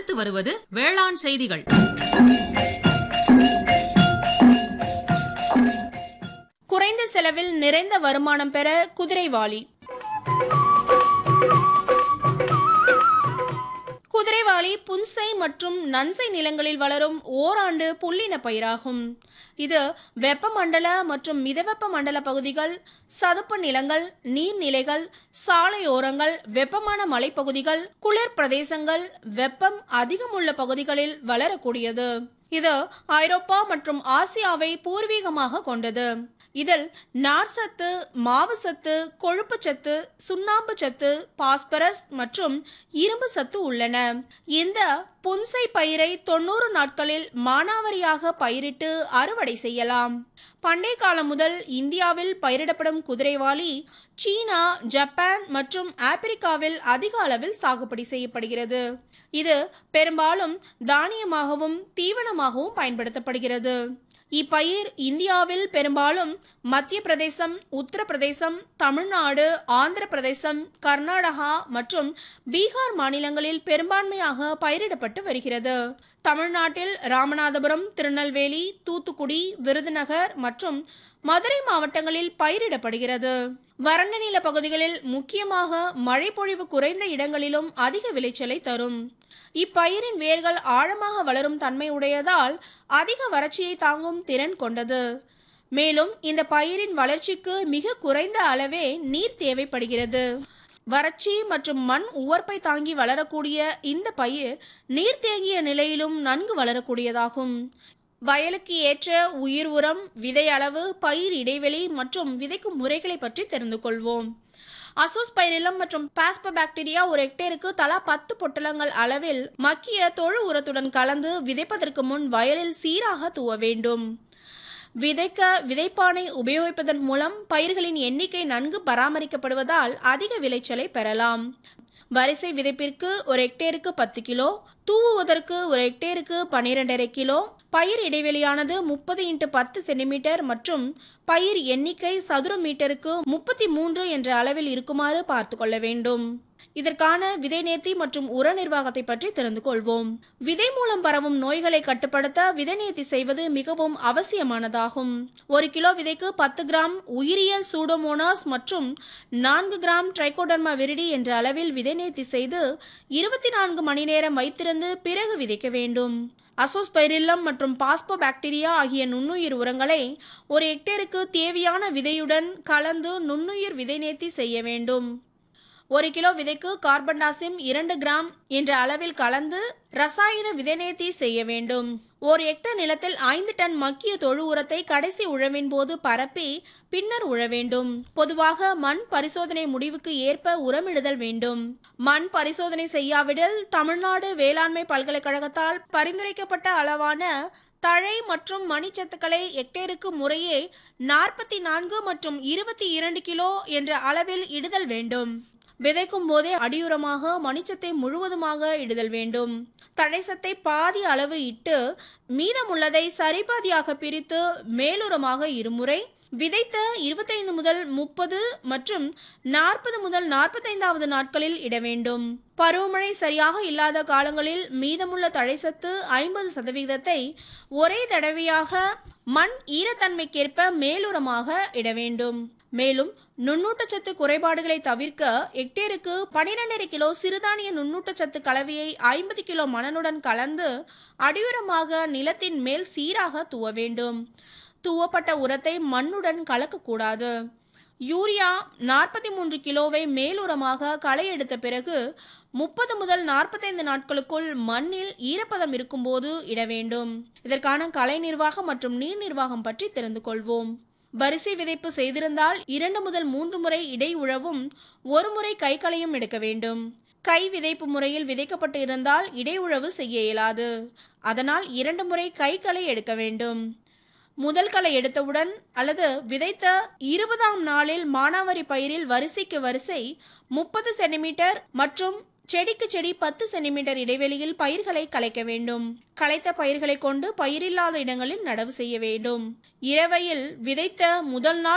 அடுத்து வருவது வேளாண் செய்திகள் குறைந்த செலவில் நிறைந்த வருமானம் பெற குதிரைவாலி குதிரைவாலி புன்சை மற்றும் நன்சை நிலங்களில் வளரும் ஓராண்டு புல்லின பயிராகும் இது வெப்பமண்டல மற்றும் மிதவெப்ப மண்டல பகுதிகள் சதுப்பு நிலங்கள் நீர்நிலைகள் சாலையோரங்கள் வெப்பமான மலைப்பகுதிகள் குளிர் பிரதேசங்கள் வெப்பம் அதிகமுள்ள பகுதிகளில் வளரக்கூடியது இது ஐரோப்பா மற்றும் ஆசியாவை பூர்வீகமாக கொண்டது இதில் நார்சத்து மாவு சத்து கொழுப்பு சத்து சுண்ணாம்பு சத்து பாஸ்பரஸ் மற்றும் இரும்பு சத்து உள்ளன இந்த புன்சை பயிரை தொண்ணூறு நாட்களில் மானாவரியாக பயிரிட்டு அறுவடை செய்யலாம் பண்டைய காலம் முதல் இந்தியாவில் பயிரிடப்படும் குதிரைவாலி சீனா ஜப்பான் மற்றும் ஆப்பிரிக்காவில் அதிக அளவில் சாகுபடி செய்யப்படுகிறது இது பெரும்பாலும் தானியமாகவும் தீவனமாகவும் பயன்படுத்தப்படுகிறது இப்பயிர் இந்தியாவில் பெரும்பாலும் மத்திய பிரதேசம் உத்தரப்பிரதேசம் தமிழ்நாடு ஆந்திர பிரதேசம் கர்நாடகா மற்றும் பீகார் மாநிலங்களில் பெரும்பான்மையாக பயிரிடப்பட்டு வருகிறது தமிழ்நாட்டில் ராமநாதபுரம் திருநெல்வேலி தூத்துக்குடி விருதுநகர் மற்றும் மதுரை மாவட்டங்களில் பயிரிடப்படுகிறது வறண்ட நில பகுதிகளில் முக்கியமாக மழை பொழிவு குறைந்த இடங்களிலும் அதிக விளைச்சலை தரும் இப்பயிரின் வேர்கள் ஆழமாக வளரும் தன்மை உடையதால் அதிக வறட்சியை தாங்கும் திறன் கொண்டது மேலும் இந்த பயிரின் வளர்ச்சிக்கு மிக குறைந்த அளவே நீர் தேவைப்படுகிறது வறட்சி மற்றும் மண் உவர்ப்பை தாங்கி வளரக்கூடிய இந்த பயிர் நீர் தேங்கிய நிலையிலும் நன்கு வளரக்கூடியதாகும் வயலுக்கு ஏற்ற உயிர் உரம் விதை அளவு பயிர் இடைவெளி மற்றும் விதைக்கும் முறைகளை பற்றி தெரிந்து கொள்வோம் அசோஸ்பைரிலம் மற்றும் பாஸ்பபாக்டீரியா ஒரு ஹெக்டேருக்கு தலா பத்து பொட்டலங்கள் அளவில் மக்கிய தொழு உரத்துடன் கலந்து விதைப்பதற்கு முன் வயலில் சீராக தூவ வேண்டும் விதைக்க விதைப்பானை உபயோகிப்பதன் மூலம் பயிர்களின் எண்ணிக்கை நன்கு பராமரிக்கப்படுவதால் அதிக விளைச்சலை பெறலாம் வரிசை விதைப்பிற்கு ஒரு ஹெக்டேருக்கு பத்து கிலோ தூவுவதற்கு ஒரு ஹெக்டேருக்கு பன்னிரெண்டரை கிலோ பயிர் இடைவெளியானது முப்பது இன்ட்டு பத்து சென்டிமீட்டர் மற்றும் பயிர் எண்ணிக்கை சதுர மீட்டருக்கு முப்பத்தி மூன்று என்ற அளவில் இருக்குமாறு பார்த்து கொள்ள வேண்டும் இதற்கான விதை நேர்த்தி மற்றும் உர நிர்வாகத்தை பற்றி தெரிந்து கொள்வோம் விதை மூலம் பரவும் நோய்களை கட்டுப்படுத்த விதை நேர்த்தி செய்வது மிகவும் அவசியமானதாகும் ஒரு கிலோ விதைக்கு பத்து கிராம் உயிரியல் சூடோமோனாஸ் மற்றும் நான்கு கிராம் ட்ரைகோடர்மா விரிடி என்ற அளவில் விதை நேர்த்தி செய்து இருபத்தி நான்கு மணி நேரம் வைத்திருந்து பிறகு விதைக்க வேண்டும் அசோஸ்பைரில்லம் மற்றும் பாஸ்போ பாக்டீரியா ஆகிய நுண்ணுயிர் உரங்களை ஒரு ஹெக்டேருக்கு தேவையான விதையுடன் கலந்து நுண்ணுயிர் விதை நேர்த்தி செய்ய வேண்டும் ஒரு கிலோ விதைக்கு கார்பன் டாசிம் இரண்டு கிராம் என்ற அளவில் கலந்து ரசாயன விதைநேர்த்தி செய்ய வேண்டும் ஒரு ஹெக்டர் நிலத்தில் ஐந்து டன் மக்கிய தொழு உரத்தை கடைசி உழவின் போது பரப்பி பின்னர் உழ வேண்டும் பொதுவாக மண் பரிசோதனை முடிவுக்கு ஏற்ப உரமிடுதல் வேண்டும் மண் பரிசோதனை செய்யாவிடில் தமிழ்நாடு வேளாண்மை பல்கலைக்கழகத்தால் பரிந்துரைக்கப்பட்ட அளவான தழை மற்றும் மணிச்சத்துக்களை ஹெக்டேருக்கு முறையே நாற்பத்தி நான்கு மற்றும் இருபத்தி இரண்டு கிலோ என்ற அளவில் இடுதல் வேண்டும் விதைக்கும் போதே அடியுரமாக மணிச்சத்தை முழுவதுமாக இடுதல் வேண்டும் தடைசத்தை பாதி அளவு இட்டு மீதமுள்ளதை சரிபாதியாக பிரித்து மேலுரமாக இருமுறை விதைத்த இருபத்தைந்து முதல் முப்பது மற்றும் நாற்பது முதல் நாற்பத்தைந்தாவது நாட்களில் இட வேண்டும் பருவமழை சரியாக இல்லாத காலங்களில் மீதமுள்ள தழைசத்து ஐம்பது சதவிகிதத்தை ஒரே தடவையாக மண் ஈரத்தன்மைக்கேற்ப மேலுரமாக இட வேண்டும் மேலும் நுண்ணூட்டச்சத்து குறைபாடுகளை தவிர்க்க ஹெக்டேருக்கு பனிரெண்டரை கிலோ சிறுதானிய நுண்ணூட்டச்சத்து கலவையை ஐம்பது கிலோ மணலுடன் கலந்து அடியுரமாக நிலத்தின் மேல் சீராக தூவ வேண்டும் தூவப்பட்ட உரத்தை மண்ணுடன் கலக்கக்கூடாது யூரியா நாற்பத்தி மூன்று கிலோவை மேலுரமாக களை எடுத்த பிறகு முப்பது முதல் நாற்பத்தைந்து நாட்களுக்குள் மண்ணில் ஈரப்பதம் இருக்கும்போது இட வேண்டும் இதற்கான கலை நிர்வாகம் மற்றும் நீர் நிர்வாகம் பற்றி தெரிந்து கொள்வோம் வரிசை விதைப்பு செய்திருந்தால் இரண்டு முதல் மூன்று முறை இடை உழவும் ஒரு முறை கைகளையும் எடுக்க வேண்டும் கை விதைப்பு முறையில் விதைக்கப்பட்டு இருந்தால் இடை உழவு செய்ய இயலாது அதனால் இரண்டு முறை கைகளை எடுக்க வேண்டும் முதல் களை எடுத்தவுடன் அல்லது விதைத்த இருபதாம் நாளில் மானாவாரி பயிரில் வரிசைக்கு வரிசை முப்பது சென்டிமீட்டர் மற்றும் செடிக்கு செடி பத்து சென்டிமீட்டர் இடைவெளியில் பயிர்களை கலைக்க வேண்டும் களைத்த பயிர்களை கொண்டு பயிரில்லாத இடங்களில் நடவு செய்ய வேண்டும் இரவையில் விதைத்த முதல் நாள்